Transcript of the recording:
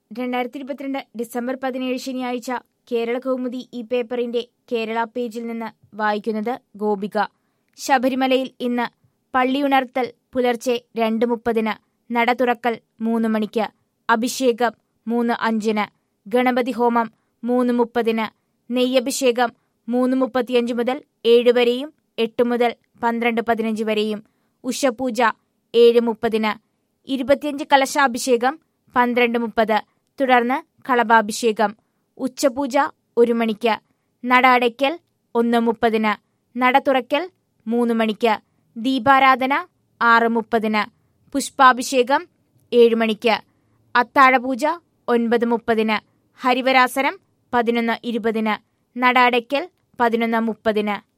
രണ്ടായിരത്തി ഇരുപത്തിരണ്ട് ഡിസംബർ പതിനേഴ് ശനിയാഴ്ച കേരള കൗമുദി ഈ പേപ്പറിന്റെ കേരള പേജിൽ നിന്ന് വായിക്കുന്നത് ഗോപിക ശബരിമലയിൽ ഇന്ന് പള്ളിയുണർത്തൽ പുലർച്ചെ രണ്ട് മുപ്പതിന് നട തുറക്കൽ മൂന്ന് മണിക്ക് അഭിഷേകം മൂന്ന് അഞ്ചിന് ഗണപതി ഹോമം മൂന്ന് മുപ്പതിന് നെയ്യഭിഷേകം മൂന്ന് മുപ്പത്തിയഞ്ച് മുതൽ ഏഴ് വരെയും എട്ട് മുതൽ പന്ത്രണ്ട് പതിനഞ്ച് വരെയും ഉഷപൂജ ഏഴ് മുപ്പതിന് ഇരുപത്തിയഞ്ച് കലശാഭിഷേകം പന്ത്രണ്ട് മുപ്പത് തുടർന്ന് കളഭാഭിഷേകം ഉച്ചപൂജ ഒരു മണിക്ക് നട അടയ്ക്കൽ ഒന്ന് മുപ്പതിന് നട തുറക്കൽ മൂന്ന് മണിക്ക് ദീപാരാധന ആറ് മുപ്പതിന് പുഷ്പാഭിഷേകം ഏഴ് മണിക്ക് അത്താഴപൂജ ഒൻപത് മുപ്പതിന് ഹരിവരാസനം പതിനൊന്ന് ഇരുപതിന് നട അടയ്ക്കൽ പതിനൊന്ന് മുപ്പതിന്